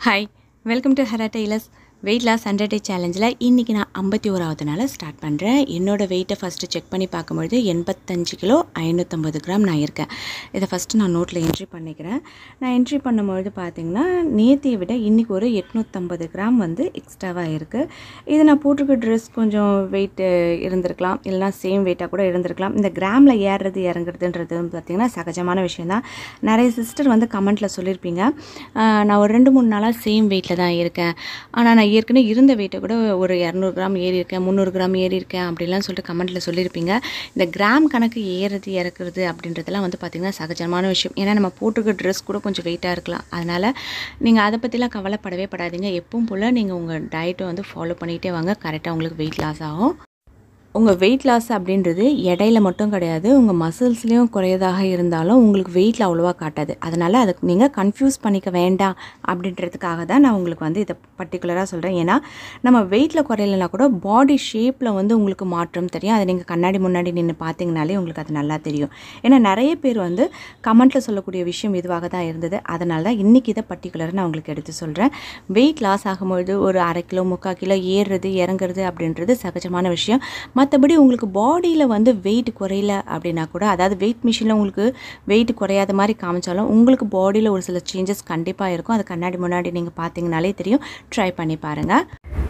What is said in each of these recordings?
hi welcome to Hira tailors weight loss hundred day சேலஞ்சில் இன்றைக்கி நான் ஐம்பத்தி ஓராவது நாள் ஸ்டார்ட் பண்ணுறேன் என்னோடய வெயிட்டை ஃபஸ்ட்டு செக் பண்ணி பார்க்கும்பொழுது எண்பத்தஞ்சு கிலோ ஐநூற்றம்பது கிராம் நான் இருக்கேன் இதை ஃபஸ்ட்டு நான் நோட்டில் என்ட்ரி பண்ணிக்கிறேன் நான் என்ட்ரி பண்ணும்பொழுது பார்த்தீங்கன்னா நேத்தியை விட இன்றைக்கி ஒரு எட்நூற்றம்பது கிராம் வந்து எக்ஸ்ட்ராவாக இருக்குது இது நான் போட்டிருக்க ட்ரெஸ் கொஞ்சம் வெயிட்டு இருந்திருக்கலாம் இல்லைனா சேம் வெயிட்டாக கூட இருந்திருக்கலாம் இந்த கிராமில் ஏறுறது இறங்குறதுன்றது வந்து பார்த்திங்கன்னா சகஜமான விஷயந்தான் நிறைய சிஸ்டர் வந்து கமெண்ட்டில் சொல்லியிருப்பீங்க ஆஹ் நான் ஒரு ரெண்டு மூணு நாளாக சேம் வெயிட்டில் தான் இருக்கேன் ஆனால் நான் ஏற்கனவே இருந்த வெயிட்டை கூட ஒரு இரநூறு கிராம் ஏறி இருக்கேன் முந்நூறு கிராம் ஏறி இருக்கேன் அப்படிலாம் சொல்லிட்டு கமெண்ட்டில் சொல்லியிருப்பீங்க இந்த கிராம் கணக்கு ஏறுறது இறக்குறது அப்படின்றதெல்லாம் வந்து பார்த்திங்கன்னா சகஜமான விஷயம் ஏன்னா நம்ம போட்டிருக்க ட்ரெஸ் கூட கொஞ்சம் வெயிட்டாக இருக்கலாம் அதனால் நீங்கள் அதை பற்றிலாம் கவலைப்படவே படாதீங்க எப்பவும் போல் நீங்கள் உங்கள் டயட்டை வந்து ஃபாலோ பண்ணிகிட்டே வாங்க கரெக்டாக உங்களுக்கு வெயிட் லாஸ் ஆகும் உங்கள் வெயிட் லாஸ் அப்படின்றது எடையில மட்டும் கிடையாது உங்கள் மசில்ஸ்லேயும் குறையதாக இருந்தாலும் உங்களுக்கு வெயிட்டில் அவ்வளோவா காட்டாது அதனால் அதுக்கு நீங்கள் கன்ஃபியூஸ் பண்ணிக்க வேண்டாம் அப்படின்றதுக்காக தான் நான் உங்களுக்கு வந்து இதை பர்டிகுலராக சொல்கிறேன் ஏன்னா நம்ம வெயிட்டில் குறையலைனா கூட பாடி ஷேப்பில் வந்து உங்களுக்கு மாற்றம் தெரியும் அதை நீங்கள் கண்ணாடி முன்னாடி நின்று பார்த்தீங்கனாலே உங்களுக்கு அது நல்லா தெரியும் ஏன்னா நிறைய பேர் வந்து கமெண்ட்டில் சொல்லக்கூடிய விஷயம் இதுவாக தான் இருந்தது அதனால தான் இன்றைக்கி இதை பர்டிகுலராக நான் உங்களுக்கு எடுத்து சொல்கிறேன் வெயிட் லாஸ் ஆகும்பொழுது ஒரு அரை கிலோ முக்கால் கிலோ ஏறுறது இறங்குறது அப்படின்றது சகஜமான விஷயம் மற்றபடி உங்களுக்கு பாடியில் வந்து வெயிட் குறையல அப்படின்னா கூட அதாவது வெயிட் மிஷினில் உங்களுக்கு வெயிட் குறையாத மாதிரி காமிச்சாலும் உங்களுக்கு பாடியில் ஒரு சில சேஞ்சஸ் கண்டிப்பாக இருக்கும் அது கண்ணாடி முன்னாடி நீங்கள் பார்த்தீங்கனாலே தெரியும் ட்ரை பண்ணி பாருங்கள்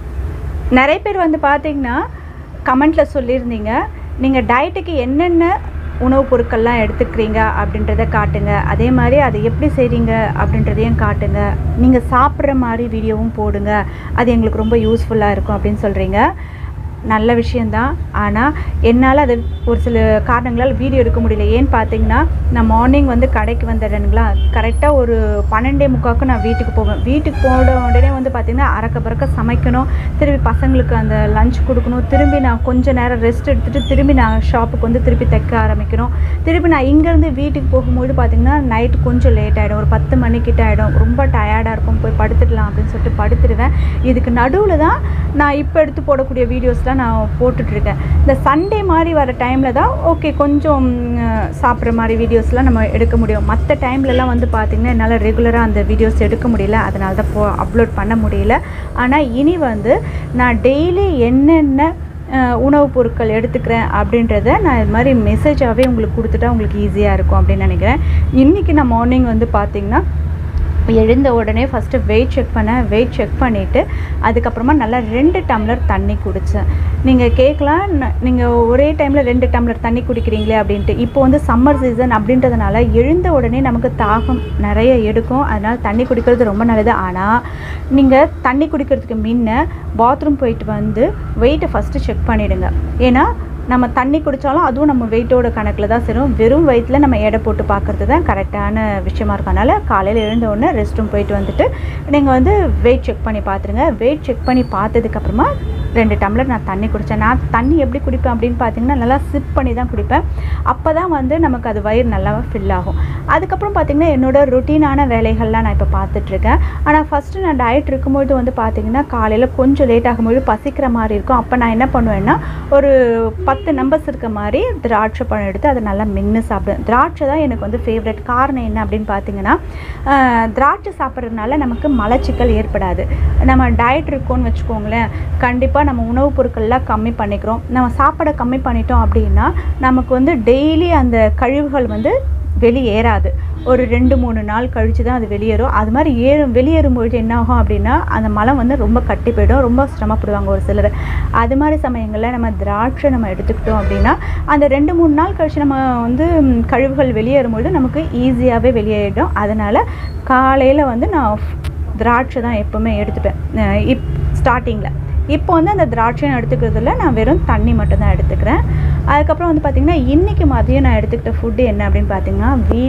நிறைய பேர் வந்து பார்த்தீங்கன்னா கமெண்ட்டில் சொல்லியிருந்தீங்க நீங்கள் டயட்டுக்கு என்னென்ன உணவுப் பொருட்கள்லாம் எடுத்துக்கிறீங்க அப்படின்றத காட்டுங்க அதே மாதிரி அதை எப்படி செய்கிறீங்க அப்படின்றதையும் காட்டுங்க நீங்கள் சாப்பிட்ற மாதிரி வீடியோவும் போடுங்க அது எங்களுக்கு ரொம்ப யூஸ்ஃபுல்லாக இருக்கும் அப்படின்னு சொல்கிறீங்க நல்ல விஷயந்தான் ஆனால் என்னால் அது ஒரு சில காரணங்களால் வீடியோ எடுக்க முடியல ஏன்னு பார்த்தீங்கன்னா நான் மார்னிங் வந்து கடைக்கு வந்துடுறேனுங்களா கரெக்டாக ஒரு பன்னெண்டே முக்காவுக்கு நான் வீட்டுக்கு போவேன் வீட்டுக்கு போன உடனே வந்து பார்த்திங்கன்னா அறக்க பறக்க சமைக்கணும் திரும்பி பசங்களுக்கு அந்த லஞ்ச் கொடுக்கணும் திரும்பி நான் கொஞ்ச நேரம் ரெஸ்ட் எடுத்துகிட்டு திரும்பி நான் ஷாப்புக்கு வந்து திருப்பி தைக்க ஆரம்பிக்கணும் திருப்பி நான் இங்கேருந்து வீட்டுக்கு போகும்போது பார்த்திங்கன்னா நைட் கொஞ்சம் லேட் ஆகிடும் ஒரு பத்து மணிக்கிட்ட ஆகிடும் ரொம்ப டயர்டாக இருக்கும் போய் படுத்துடலாம் அப்படின்னு சொல்லிட்டு படுத்துடுவேன் இதுக்கு நடுவில் தான் நான் இப்போ எடுத்து போடக்கூடிய வீடியோஸ்லாம் நான் போட்டுட்ருக்கேன் இந்த சண்டே மாதிரி வர டைமில் தான் ஓகே கொஞ்சம் ம், சாப்பிட்ற மாதிரி வீடியோஸ்லாம் நம்ம எடுக்க முடியும் மற்ற டைம்லலாம் வந்து பார்த்திங்கன்னா என்னால் ரெகுலராக அந்த வீடியோஸ் எடுக்க முடியல அதனால தான் போ அப்லோட் பண்ண முடியல ஆனால் இனி வந்து நான் டெய்லி என்னென்ன அஹ், உணவுப் பொருட்கள் எடுத்துக்கிறேன் அப்படின்றத நான் இது மாதிரி மெசேஜாகவே உங்களுக்கு கொடுத்துட்டா உங்களுக்கு ஈஸியாக இருக்கும் அப்படின்னு நினைக்கிறேன் இன்றைக்கி நான் மார்னிங் வந்து பார்த்திங்கன்னா எழுந்த உடனே ஃபஸ்ட்டு வெயிட் செக் பண்ணேன் வெயிட் செக் பண்ணிவிட்டு அதுக்கப்புறமா நல்லா ரெண்டு டம்ளர் தண்ணி குடித்தேன் நீங்கள் கேட்கலாம் நீங்கள் ஒரே டைமில் ரெண்டு டம்ளர் தண்ணி குடிக்கிறீங்களே அப்படின்ட்டு இப்போ வந்து சம்மர் சீசன் அப்படின்றதுனால எழுந்த உடனே நமக்கு தாகம் நிறைய எடுக்கும் அதனால் தண்ணி குடிக்கிறது ரொம்ப நல்லது ஆனால் நீங்கள் தண்ணி குடிக்கிறதுக்கு முன்ன பாத்ரூம் போயிட்டு வந்து வெயிட்டை ஃபஸ்ட்டு செக் பண்ணிவிடுங்க ஏன்னா நம்ம தண்ணி குடித்தாலும் அதுவும் நம்ம வெயிட்டோட கணக்கில் தான் சேரும் வெறும் வயிற்றில் நம்ம எடை போட்டு பார்க்குறது தான் கரெக்டான விஷயமா இருக்கும் அதனால் காலையில் எழுந்த உடனே ரெஸ்ட் ரூம் போயிட்டு வந்துட்டு நீங்கள் வந்து வெயிட் செக் பண்ணி பார்த்துருங்க வெயிட் செக் பண்ணி பார்த்ததுக்கப்புறமா ரெண்டு டம்ளர் நான் தண்ணி குடித்தேன் நான் தண்ணி எப்படி குடிப்பேன் அப்படின்னு பார்த்தீங்கன்னா நல்லா சிப் பண்ணி தான் குடிப்பேன் அப்போ தான் வந்து நமக்கு அது வயிறு நல்லா ஃபில் ஆகும் அதுக்கப்புறம் பார்த்திங்கன்னா என்னோட ருட்டீனான வேலைகள்லாம் நான் இப்போ பார்த்துட்ருக்கேன் ஆனால் ஃபஸ்ட்டு நான் டயட் இருக்கும்போது வந்து பார்த்திங்கன்னா காலையில் கொஞ்சம் லேட் ஆகும்போது பசிக்கிற மாதிரி இருக்கும் அப்போ நான் என்ன பண்ணுவேன்னா ஒரு பத்து நம்பர்ஸ் இருக்க மாதிரி திராட்சை பழம் எடுத்து அதை நல்லா மென்று சாப்பிடுவேன் திராட்சை தான் எனக்கு வந்து ஃபேவரட் காரணம் என்ன அப்படின்னு பார்த்தீங்கன்னா ஆஹ், திராட்சை சாப்பிட்றதுனால நமக்கு மலச்சிக்கல் ஏற்படாது நம்ம டயட் இருக்கோம்னு வச்சுக்கோங்களேன் கண்டிப்பாக நம்ம உணவுப் பொருட்கள்லாம் கம்மி பண்ணிக்கிறோம் நம்ம சாப்பாடை கம்மி பண்ணிட்டோம் அப்படின்னா நமக்கு வந்து டெய்லி அந்த கழிவுகள் வந்து வெளியேறாது ஒரு ரெண்டு மூணு நாள் கழித்து தான் அது வெளியேறும் அது மாதிரி ஏறும் வெளியேறும்பொழுது என்ன ஆகும் அப்படின்னா அந்த மலம் வந்து ரொம்ப கட்டி போயிடும் ரொம்ப சிரமப்படுவாங்க ஒரு சிலர் அது மாதிரி சமயங்களில் நம்ம திராட்சை நம்ம எடுத்துக்கிட்டோம் அப்படின்னா அந்த ரெண்டு மூணு நாள் கழித்து நம்ம வந்து ம், கழிவுகள் வெளியேறும்பொழுது நமக்கு ஈஸியாகவே வெளியேறிடும் அதனால் காலையில் வந்து நான் திராட்சை தான் எப்போவுமே எடுத்துப்பேன் அஹ் இப் ஸ்டார்டிங்கில் இப்போ வந்து அந்த திராட்சையும் எடுத்துக்கிறதுல நான் வெறும் தண்ணி மட்டும்தான் எடுத்துக்கிறேன் அதுக்கப்புறம் வந்து பார்த்திங்கன்னா இன்றைக்கி மதியம் நான் எடுத்துக்கிட்ட ஃபுட்டு என்ன அப்படின்னு பார்த்தீங்கன்னா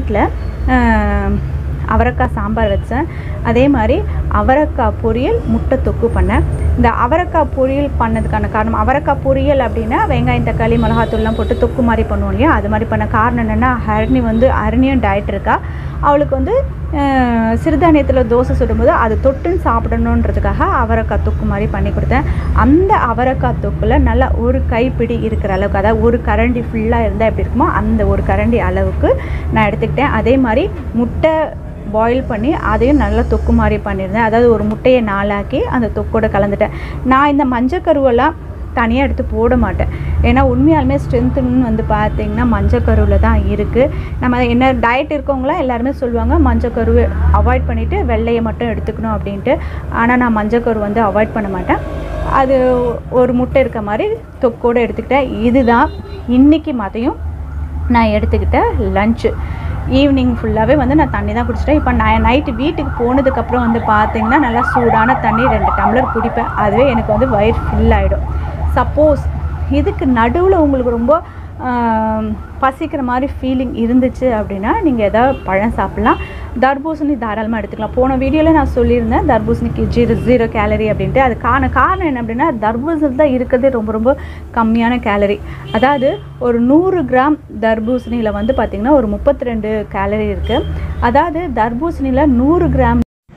வீட்டில் அவரைக்காய் சாம்பார் வச்சேன் அதே மாதிரி அவரைக்காய் பொரியல் முட்டை தொக்கு பண்ணேன் இந்த அவரைக்காய் பொரியல் பண்ணதுக்கான காரணம் அவரைக்காய் பொரியல் அப்படின்னா வெங்காயம் தக்காளி மிளகாத்தூள்லாம் போட்டு தொக்கு மாதிரி பண்ணுவோம் இல்லையா அது மாதிரி பண்ண காரணம் என்னென்னா ஹரணி வந்து ஹரணியும் டயட் இருக்கா அவளுக்கு வந்து அஹ், சிறுதானியத்தில் தோசை சுடும்போது அது தொட்டுன்னு சாப்பிடணுன்றதுக்காக அவரைக்காய் தொக்கு மாதிரி பண்ணி கொடுத்தேன் அந்த அவரைக்காய் தொக்குல நல்லா ஒரு கைப்பிடி இருக்கிற அளவுக்கு அதாவது ஒரு கரண்டி ஃபுல்லாக இருந்தால் எப்படி இருக்குமோ அந்த ஒரு கரண்டி அளவுக்கு நான் எடுத்துக்கிட்டேன் அதே மாதிரி முட்டை பாயில் பண்ணி அதையும் நல்லா தொக்கு மாதிரி பண்ணியிருந்தேன் அதாவது ஒரு முட்டையை நாளாக்கி அந்த தொக்கோட கலந்துட்டேன் நான் இந்த மஞ்சள் கருவெல்லாம் தனியாக எடுத்து போட மாட்டேன் ஏன்னா உண்மையாலுமே ஸ்ட்ரென்த்துன்னு வந்து பார்த்தீங்கன்னா மஞ்சள் கருவில் தான் இருக்குது நம்ம என்ன டயட் இருக்கவங்களாம் எல்லாருமே சொல்லுவாங்க மஞ்சள் கருவை அவாய்ட் பண்ணிவிட்டு வெள்ளையை மட்டும் எடுத்துக்கணும் அப்படின்ட்டு ஆனால் நான் மஞ்சள் கரு வந்து அவாய்ட் பண்ண மாட்டேன் அது ஒரு முட்டை இருக்க மாதிரி தொக்கோடு எடுத்துக்கிட்டேன் இதுதான் இன்றைக்கி மதியம் நான் எடுத்துக்கிட்ட லஞ்சு ஈவினிங் ஃபுல்லாகவே வந்து நான் தண்ணி தான் குடிச்சிட்டேன் இப்போ நான் நைட்டு வீட்டுக்கு போனதுக்கப்புறம் வந்து பார்த்தீங்கன்னா நல்லா சூடான தண்ணி ரெண்டு டம்ளர் குடிப்பேன் அதுவே எனக்கு வந்து வயிறு ஃபில் ஆகிடும் சப்போஸ் இதுக்கு நடுவில் உங்களுக்கு ரொம்ப ஆம், பசிக்கிற மாதிரி ஃபீலிங் இருந்துச்சு அப்படின்னா நீங்கள் எதாவது பழம் சாப்பிட்லாம் தர்பூசணி தாராளமாக எடுத்துக்கலாம் போன வீடியோவில் நான் சொல்லியிருந்தேன் தர்பூசணிக்கு ஜீரோ ஜீரோ கேலரி அப்படின்ட்டு அதுக்கான காரணம் என்ன அப்படின்னா தர்பூசணி தான் இருக்கிறதே ரொம்ப ரொம்ப கம்மியான கேலரி அதாவது ஒரு நூறு கிராம் தர்பூசணியில் வந்து பார்த்திங்கன்னா ஒரு முப்பத்தி ரெண்டு கேலரி இருக்குது அதாவது தர்பூசணியில் நூறு கிராம்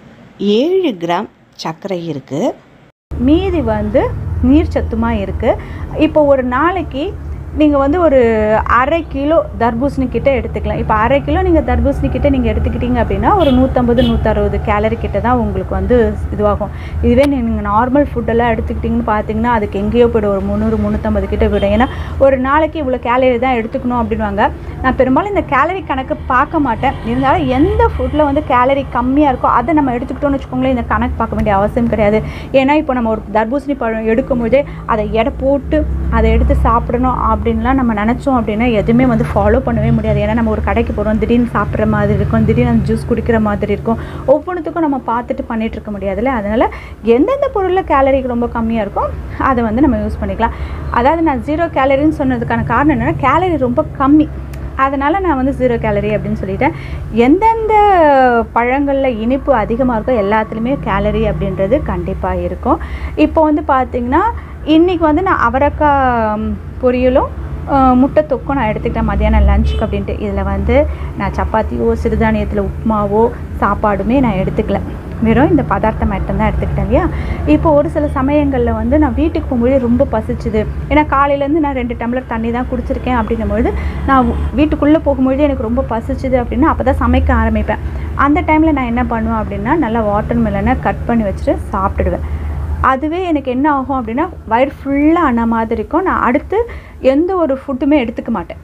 ஏழு கிராம் சர்க்கரை இருக்குது மீதி வந்து நீர் சத்துமாக இருக்குது இப்போ ஒரு நாளைக்கு நீங்கள் வந்து ஒரு அரை கிலோ தர்பூசணி கிட்ட எடுத்துக்கலாம் இப்போ அரை கிலோ நீங்கள் தர்பூசணி கிட்ட நீங்கள் எடுத்துக்கிட்டீங்க அப்படின்னா ஒரு நூற்றம்பது நூற்றறுபது கேலரி கிட்ட தான் உங்களுக்கு வந்து இதுவாகும் இதுவே நீங்கள் நார்மல் ஃபுட்டெல்லாம் எடுத்துக்கிட்டிங்கன்னு பார்த்தீங்கன்னா அதுக்கு எங்கேயோ போய்டும் ஒரு முந்நூறு முந்நூற்றம்பது கிட்ட விடும் ஏன்னா ஒரு நாளைக்கு இவ்வளோ கேலரி தான் எடுத்துக்கணும் அப்படின்வாங்க நான் பெரும்பாலும் இந்த கேலரி கணக்கு பார்க்க மாட்டேன் இருந்தாலும் எந்த ஃபுட்டில் வந்து கேலரி கம்மியாக இருக்கோ அதை நம்ம எடுத்துக்கிட்டோம்னு வச்சுக்கோங்களேன் இந்த கணக்கு பார்க்க வேண்டிய அவசியம் கிடையாது ஏன்னா இப்போ நம்ம ஒரு தர்பூசணி பழம் எடுக்கும்போதே அதை எடை போட்டு அதை எடுத்து சாப்பிடணும் அப்படின்லாம் நம்ம நினச்சோம் அப்படின்னா எதுவுமே வந்து ஃபாலோ பண்ணவே முடியாது ஏன்னா நம்ம ஒரு கடைக்கு போகிறோம் திடீர்னு சாப்பிட்ற மாதிரி இருக்கும் திடீர்னு அந்த ஜூஸ் குடிக்கிற மாதிரி இருக்கும் ஒவ்வொன்றுத்துக்கும் நம்ம பார்த்துட்டு பண்ணிட்டு இருக்க முடியாதுல்ல அதனால் எந்தெந்த பொருளில் கேலரி ரொம்ப கம்மியாக இருக்கோ அதை வந்து நம்ம யூஸ் பண்ணிக்கலாம் அதாவது நான் ஜீரோ கேலரின்னு சொன்னதுக்கான காரணம் என்னென்னா கேலரி ரொம்ப கம்மி அதனால் நான் வந்து ஜீரோ கேலரி அப்படின்னு சொல்லிட்டேன் எந்தெந்த பழங்களில் இனிப்பு அதிகமாக இருக்கோ எல்லாத்துலேயுமே கேலரி அப்படின்றது கண்டிப்பாக இருக்கும் இப்போ வந்து பார்த்திங்கன்னா இன்றைக்கி வந்து நான் அவரைக்காய் ம், பொரியலும் அஹ், முட்டை தொக்கும் நான் எடுத்துக்கிட்டேன் மத்தியானம் லஞ்சுக்கு அப்படின்ட்டு இதில் வந்து நான் சப்பாத்தியோ சிறுதானியத்தில் உப்புமாவோ சாப்பாடுமே நான் எடுத்துக்கல வெறும் இந்த பதார்த்தம் மட்டும்தான் எடுத்துக்கிட்டேன் இல்லையா இப்போ ஒரு சில சமயங்களில் வந்து நான் வீட்டுக்கு போகும்போது ரொம்ப பசிச்சுது ஏன்னா காலையிலேருந்து நான் ரெண்டு டம்ளர் தண்ணி தான் குடிச்சிருக்கேன் அப்படின்னும்பொழுது நான் வீட்டுக்குள்ளே போகும்பொழுது எனக்கு ரொம்ப பசிச்சுது அப்படின்னா அப்போ தான் சமைக்க ஆரம்பிப்பேன் அந்த டைமில் நான் என்ன பண்ணுவேன் அப்படின்னா நல்லா வாட்டர் மெலனை கட் பண்ணி வச்சுட்டு சாப்பிட்டுடுவேன் அதுவே எனக்கு என்ன ஆகும் அப்படின்னா வயிறு ஃபுல்லாக ஆன மாதிரி இருக்கும் நான் அடுத்து எந்த ஒரு ஃபுட்டுமே எடுத்துக்க மாட்டேன்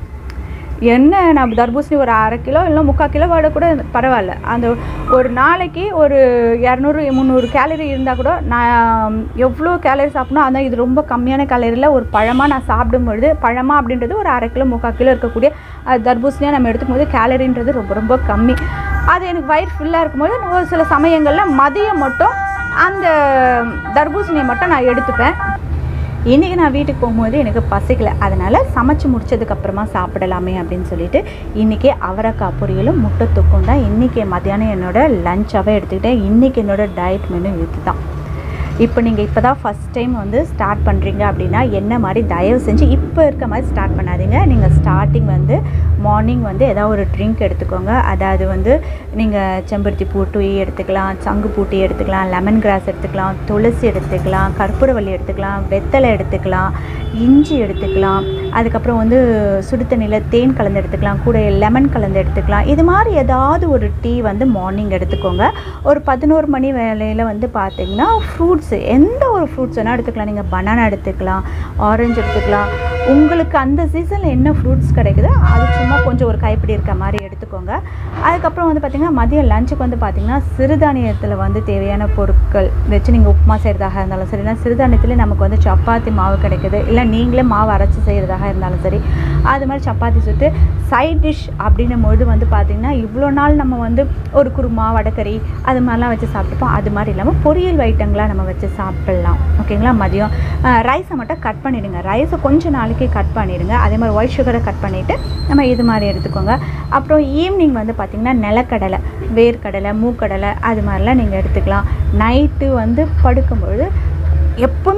என்ன நான் தர்பூசணி ஒரு அரை கிலோ இல்லை முக்கால் கிலோ விட கூட பரவாயில்ல அந்த ஒரு நாளைக்கு ஒரு இரநூறு முந்நூறு கேலரி இருந்தால் கூட நான் எவ்வளோ கேலரி சாப்பிடணும் அதான் இது ரொம்ப கம்மியான கேலரியில் ஒரு பழமாக நான் சாப்பிடும் பொழுது பழமாக அப்படின்றது ஒரு அரை கிலோ முக்கால் கிலோ இருக்கக்கூடிய அது தர்பூசணியாக நம்ம எடுத்துக்கும் போது கேலரின்றது ரொம்ப ரொம்ப கம்மி அது எனக்கு வயிறு ஃபுல்லாக இருக்கும்போது ஒரு சில சமயங்களில் மதியம் மட்டும் அந்த தர்பூசணியை மட்டும் நான் எடுத்துப்பேன் இன்றைக்கி நான் வீட்டுக்கு போகும்போது எனக்கு பசிக்கல அதனால் சமைச்சு முடிச்சதுக்கப்புறமா சாப்பிடலாமே அப்படின்னு சொல்லிட்டு இன்றைக்கி அவரைக்காய் பொரியலும் முட்டை தொக்கும் தான் இன்றைக்கி மத்தியானம் என்னோட லஞ்சாகவே எடுத்துக்கிட்டேன் இன்றைக்கி என்னோட டயட் மெனு இது தான் இப்போ நீங்கள் இப்போ தான் ஃபஸ்ட் டைம் வந்து ஸ்டார்ட் பண்ணுறீங்க அப்படின்னா என்ன மாதிரி தயவு செஞ்சு இப்போ இருக்க மாதிரி ஸ்டார்ட் பண்ணாதீங்க நீங்கள் ஸ்டார்டிங் வந்து மார்னிங் வந்து ஏதாவது ஒரு ட்ரிங்க் எடுத்துக்கோங்க அதாவது வந்து நீங்கள் செம்பருத்தி பூ டீ எடுத்துக்கலாம் சங்கு பூ டீ எடுத்துக்கலாம் லெமன் கிராஸ் எடுத்துக்கலாம் துளசி எடுத்துக்கலாம் கற்பூரவள்ளி எடுத்துக்கலாம் வெத்தலை எடுத்துக்கலாம் இஞ்சி எடுத்துக்கலாம் அதுக்கப்புறம் வந்து சுடு தண்ணியில் தேன் கலந்து எடுத்துக்கலாம் கூட லெமன் கலந்து எடுத்துக்கலாம் இது மாதிரி ஏதாவது ஒரு டீ வந்து மார்னிங் எடுத்துக்கோங்க ஒரு பதினோரு மணி வேலையில் வந்து பார்த்தீங்கன்னா ஃப்ரூட்ஸ் எந்த ஒரு ஃப்ரூட்ஸ் வேணால் எடுத்துக்கலாம் நீங்கள் பனானா எடுத்துக்கலாம் ஆரஞ்சு எடுத்துக்கலாம் உங்களுக்கு அந்த சீசனில் என்ன ஃப்ரூட்ஸ் கிடைக்குதோ அது சும்மா கொஞ்சம் ஒரு கைப்பிடி இருக்க மாதிரி எடுத்துக்கோங்க அதுக்கப்புறம் வந்து பார்த்திங்கன்னா மதியம் லஞ்சுக்கு வந்து பார்த்திங்கன்னா சிறுதானியத்தில் வந்து தேவையான பொருட்கள் வச்சு நீங்கள் உப்புமா செய்கிறதாக இருந்தாலும் சரி இல்லை சிறுதானியத்தில் நமக்கு வந்து சப்பாத்தி மாவு கிடைக்குது இல்லை நீங்களே மாவு அரைச்சி செய்கிறதாக இருந்தாலும் சரி அது மாதிரி சப்பாத்தி சுட்டு சைட் டிஷ் அப்படின்னும் பொழுது வந்து பார்த்திங்கன்னா இவ்வளோ நாள் நம்ம வந்து ஒரு குருமா வடக்கறி அது மாதிரிலாம் வச்சு சாப்பிட்டுப்போம் அது மாதிரி இல்லாமல் பொரியல் ஐட்டங்களாக நம்ம வச்சு சாப்பிட்லாம் ஓகேங்களா மதியம் ரைஸை மட்டும் கட் பண்ணிவிடுங்க ரைஸை கொஞ்சம் நாளைக்கு கட் பண்ணிவிடுங்க அதே மாதிரி ஒயிட் சுகரை கட் பண்ணிவிட்டு நம்ம இது மாதிரி எடுத்துக்கோங்க அப்புறம் ஈவினிங் வந்து பார்த்திங்கன்னா நிலக்கடலை வேர்க்கடலை மூக்கடலை அது மாதிரிலாம் நீங்கள் எடுத்துக்கலாம் நைட்டு வந்து படுக்கும்பொழுது எப்பவுமே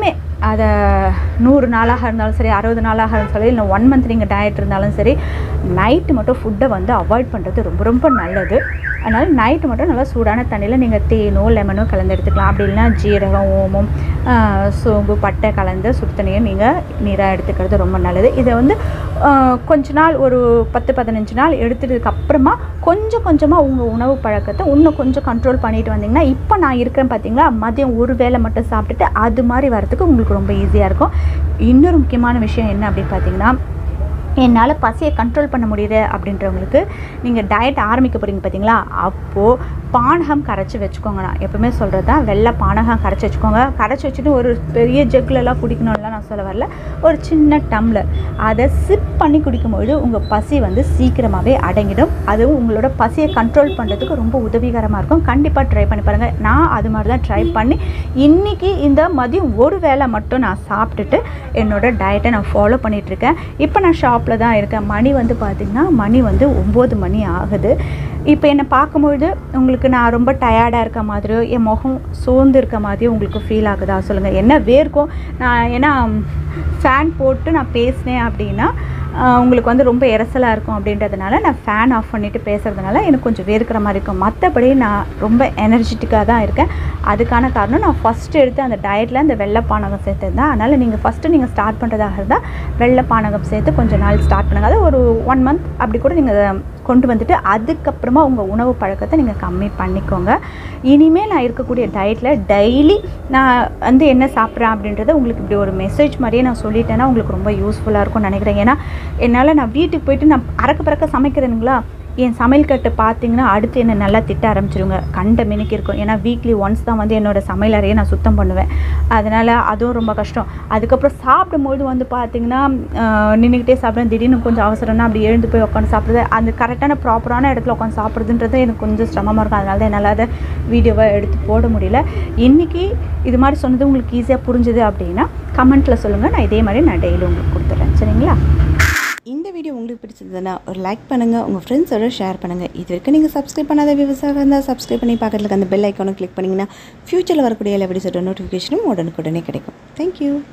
அதை நூறு நாளாக இருந்தாலும் சரி அறுபது நாளாக இருந்தாலும் சரி இல்லை ஒன் மந்த் நீங்கள் டயட் இருந்தாலும் சரி நைட்டு மட்டும் ஃபுட்டை வந்து அவாய்ட் பண்ணுறது ரொம்ப ரொம்ப நல்லது அதனால் நைட்டு மட்டும் நல்லா சூடான தண்ணியில் நீங்கள் தேனோ லெமனோ கலந்து எடுத்துக்கலாம் அப்படி இல்லைன்னா ஜீரகம் ஓமம் ஆஹ், சோம்பு பட்டை கலந்து சுடு தண்ணியை நீங்கள் நீராக எடுத்துக்கிறது ரொம்ப நல்லது இதை வந்து ஆஹ், கொஞ்ச நாள் ஒரு பத்து பதினஞ்சு நாள் எடுத்துட்டதுக்கு அப்புறமா கொஞ்சம் கொஞ்சமாக உங்கள் உணவு பழக்கத்தை இன்னும் கொஞ்சம் கண்ட்ரோல் பண்ணிட்டு வந்தீங்கன்னா இப்போ நான் இருக்கிறேன் பார்த்தீங்களா மதியம் ஒரு வேளை மட்டும் சாப்பிட்டுட்டு அது மாதிரி வரதுக்கு உங்களுக்கு ரொம்ப ஈஸியாக இருக்கும் இன்னொரு முக்கியமான விஷயம் என்ன அப்படின்னு பார்த்தீங்கன்னா என்னால் பசியை கண்ட்ரோல் பண்ண முடியுது அப்படின்றவங்களுக்கு நீங்கள் டயட் ஆரம்பிக்க போகிறீங்க பார்த்தீங்களா அப்போது பானகம் கரைச்சி வச்சுக்கோங்க நான் எப்பவுமே சொல்கிறது தான் வெள்ளை பானகம் கரைச்சி வச்சுக்கோங்க கரைச்சி வச்சுட்டு ஒரு பெரிய ஜெக்லெலாம் குடிக்கணும்லாம் நான் சொல்ல வரல ஒரு சின்ன டம்ளர் அதை சிப் பண்ணி குடிக்கும்பொழுது உங்கள் பசி வந்து சீக்கிரமாகவே அடங்கிடும் அதுவும் உங்களோட பசியை கண்ட்ரோல் பண்ணுறதுக்கு ரொம்ப உதவிகரமாக இருக்கும் கண்டிப்பாக ட்ரை பண்ணி பாருங்கள் நான் அது மாதிரி தான் ட்ரை பண்ணி இன்றைக்கி இந்த மதியம் ஒரு வேளை மட்டும் நான் சாப்பிட்டுட்டு என்னோட டயட்டை நான் ஃபாலோ பண்ணிகிட்ருக்கேன் இப்போ நான் ஷாப்பில் தான் இருக்கேன் மணி வந்து பார்த்திங்கன்னா மணி வந்து ஒம்பது மணி ஆகுது இப்போ என்னை பார்க்கும்பொழுது உங்களுக்கு நான் ரொம்ப டயர்டாக இருக்க மாதிரியோ என் முகம் சோர்ந்து இருக்க மாதிரியோ உங்களுக்கு ஃபீல் ஆகுதா சொல்லுங்கள் என்ன வேர்க்கும் நான் ஏன்னா ஃபேன் போட்டு நான் பேசினேன் அப்படின்னா ஆஹ், உங்களுக்கு வந்து ரொம்ப இறசலாக இருக்கும் அப்படின்றதுனால நான் ஃபேன் ஆஃப் பண்ணிவிட்டு பேசுகிறதுனால எனக்கு கொஞ்சம் வேர்க்கிற மாதிரி இருக்கும் மற்றபடி நான் ரொம்ப எனர்ஜெட்டிக்காக தான் இருக்கேன் அதுக்கான காரணம் நான் ஃபஸ்ட்டு எடுத்து அந்த டயட்டில் அந்த வெள்ளை பானகம் சேர்த்தது தான் அதனால் நீங்கள் ஃபஸ்ட்டு நீங்கள் ஸ்டார்ட் பண்ணுறதாக இருந்தால் வெள்ளை பானகம் சேர்த்து கொஞ்சம் நாள் ஸ்டார்ட் பண்ணுங்க அது ஒரு ஒன் மந்த் அப்படி கூட நீங்கள் கொண்டு வந்துட்டு அதுக்கப்புறமா உங்கள் உணவு பழக்கத்தை நீங்கள் கம்மி பண்ணிக்கோங்க இனிமேல் நான் இருக்கக்கூடிய டயட்டில் டெய்லி நான் வந்து என்ன சாப்பிட்றேன் அப்படின்றத உங்களுக்கு இப்படி ஒரு மெசேஜ் மாதிரியே நான் சொல்லிட்டேன்னா உங்களுக்கு ரொம்ப யூஸ்ஃபுல்லாக இருக்கும்னு நினைக்கிறேன் ஏன்னா என்னால் நான் வீட்டுக்கு போயிட்டு நான் அறக்க பறக்க சமைக்கிறேனுங்களா என் சமையல் கட்டு பார்த்தீங்கன்னா அடுத்து என்ன நல்லா திட்ட ஆரம்பிச்சிருங்க கண்ட மினுக்கு இருக்கும் ஏன்னா வீக்லி ஒன்ஸ் தான் வந்து என்னோடய சமையல் அறையை நான் சுத்தம் பண்ணுவேன் அதனால் அதுவும் ரொம்ப கஷ்டம் அதுக்கப்புறம் சாப்பிடும்போது வந்து பார்த்தீங்கன்னா நின்றுக்கிட்டே சாப்பிட்றேன் திடீர்னு கொஞ்சம் அவசரம்னா அப்படி எழுந்து போய் உட்காந்து சாப்பிட்றது அந்த கரெக்டான ப்ராப்பரான இடத்துல உட்காந்து சாப்பிட்றதுன்றது எனக்கு கொஞ்சம் சிரமமாக இருக்கும் அதனால தான் என்னால் அதை வீடியோவை எடுத்து போட முடியல இன்றைக்கி இது மாதிரி சொன்னது உங்களுக்கு ஈஸியாக புரிஞ்சுது அப்படின்னா கமெண்ட்டில் சொல்லுங்கள் நான் இதே மாதிரி நான் டெய்லி உங்களுக்கு கொடுத்துட்றேன் சரிங்களா இந்த வீடியோ உங்களுக்கு பிடிச்சிருந்ததுன்னா ஒரு லைக் பண்ணுங்கள் உங்கள் ஃப்ரெண்ட்ஸோட ஷேர் பண்ணுங்கள் இது வரைக்கும் நீங்கள் சப்ஸ்கிரைப் பண்ணாத விவசாயம் இருந்தால் சப்ஸ்கிரைப் பண்ணி பக்கத்தில் இருக்க அந்த பெல் ஐக்கானை கிளிக் பண்ணிங்கன்னா ஃப்யூச்சரில் வரக்கூடிய எல்லா வீடியோஸோட நோட்டிஃபிகேஷனும் உடனுக்குடனே கிடைக்கும் தேங்க்யூ